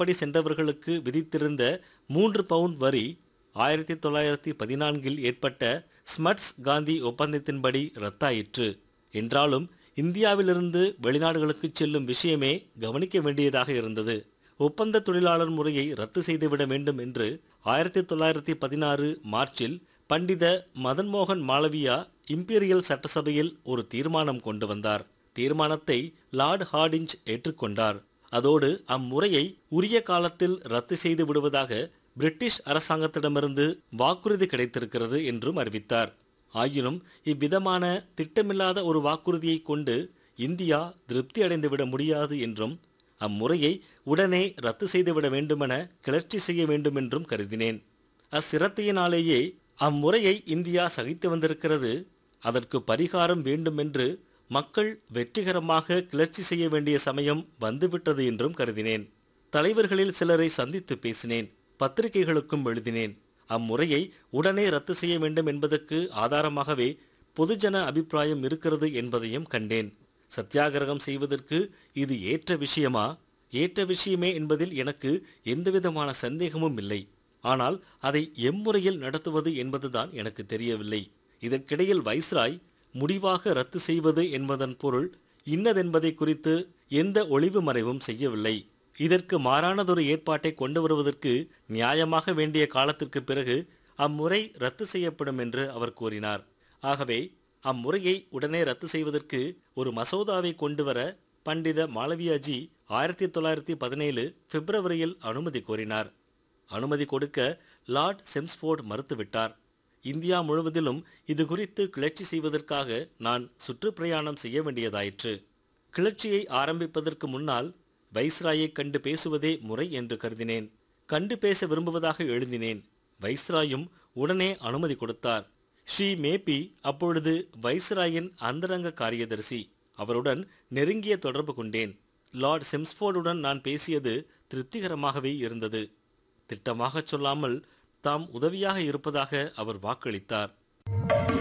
சட்டப்படி சென்றவர்களுக்கு விதித்திருந்த மூன்று பவுண்ட் வரி ஆயிரத்தி தொள்ளாயிரத்தி பதினான்கில் ஏற்பட்ட ஸ்மட்ஸ் காந்தி ஒப்பந்தத்தின்படி ரத்தாயிற்று என்றாலும் இந்தியாவிலிருந்து வெளிநாடுகளுக்கு செல்லும் விஷயமே கவனிக்க வேண்டியதாக இருந்தது ஒப்பந்த தொழிலாளர் முறையை ரத்து செய்துவிட வேண்டும் என்று ஆயிரத்தி தொள்ளாயிரத்தி பதினாறு மார்ச்சில் பண்டித மதன்மோகன் மாளவியா இம்பீரியல் சட்டசபையில் ஒரு தீர்மானம் கொண்டு வந்தார் தீர்மானத்தை லார்ட் ஹார்டிஞ்ச் ஏற்றுக்கொண்டார் அதோடு அம்முறையை உரிய காலத்தில் ரத்து செய்து விடுவதாக பிரிட்டிஷ் அரசாங்கத்திடமிருந்து வாக்குறுதி கிடைத்திருக்கிறது என்றும் அறிவித்தார் ஆயினும் இவ்விதமான திட்டமில்லாத ஒரு வாக்குறுதியை கொண்டு இந்தியா திருப்தி அடைந்துவிட முடியாது என்றும் அம்முறையை உடனே ரத்து செய்துவிட வேண்டுமென கிளர்ச்சி செய்ய வேண்டுமென்றும் கருதினேன் அச்சிரத்தையினாலேயே அம்முறையை இந்தியா சகித்து வந்திருக்கிறது அதற்கு பரிகாரம் வேண்டுமென்று மக்கள் வெற்றிகரமாக கிளர்ச்சி செய்ய வேண்டிய சமயம் வந்துவிட்டது என்றும் கருதினேன் தலைவர்களில் சிலரை சந்தித்து பேசினேன் பத்திரிகைகளுக்கும் எழுதினேன் அம்முறையை உடனே ரத்து செய்ய வேண்டும் என்பதற்கு ஆதாரமாகவே பொதுஜன அபிப்பிராயம் இருக்கிறது என்பதையும் கண்டேன் சத்தியாகிரகம் செய்வதற்கு இது ஏற்ற விஷயமா ஏற்ற விஷயமே என்பதில் எனக்கு எந்தவிதமான சந்தேகமும் இல்லை ஆனால் அதை எம்முறையில் நடத்துவது என்பதுதான் எனக்கு தெரியவில்லை இதற்கிடையில் வைஸ்ராய் முடிவாக ரத்து செய்வது என்பதன் பொருள் இன்னதென்பதை குறித்து எந்த ஒளிவு மறைவும் செய்யவில்லை இதற்கு மாறானதொரு ஏற்பாட்டை கொண்டு வருவதற்கு நியாயமாக வேண்டிய காலத்திற்கு பிறகு அம்முறை ரத்து செய்யப்படும் என்று அவர் கூறினார் ஆகவே அம்முறையை உடனே ரத்து செய்வதற்கு ஒரு மசோதாவை கொண்டு வர பண்டித மாளவியாஜி ஆயிரத்தி தொள்ளாயிரத்தி பதினேழு பிப்ரவரியில் அனுமதி கோரினார் அனுமதி கொடுக்க லார்ட் செம்ஸ்போர்ட் மறுத்துவிட்டார் இந்தியா முழுவதிலும் இது குறித்து கிளர்ச்சி செய்வதற்காக நான் சுற்றுப்பிரயாணம் செய்ய வேண்டியதாயிற்று கிளர்ச்சியை ஆரம்பிப்பதற்கு முன்னால் வைஸ்ராயை கண்டு பேசுவதே முறை என்று கருதினேன் கண்டு பேச விரும்புவதாக எழுதினேன் வைஸ்ராயும் உடனே அனுமதி கொடுத்தார் ஸ்ரீ மேபி அப்பொழுது வைஸ்ராயின் அந்தரங்க காரியதரிசி அவருடன் நெருங்கிய தொடர்பு கொண்டேன் லார்ட் செம்ஸ்போர்டுடன் நான் பேசியது திருப்திகரமாகவே இருந்தது திட்டமாகச் சொல்லாமல் தாம் உதவியாக இருப்பதாக அவர் வாக்களித்தார்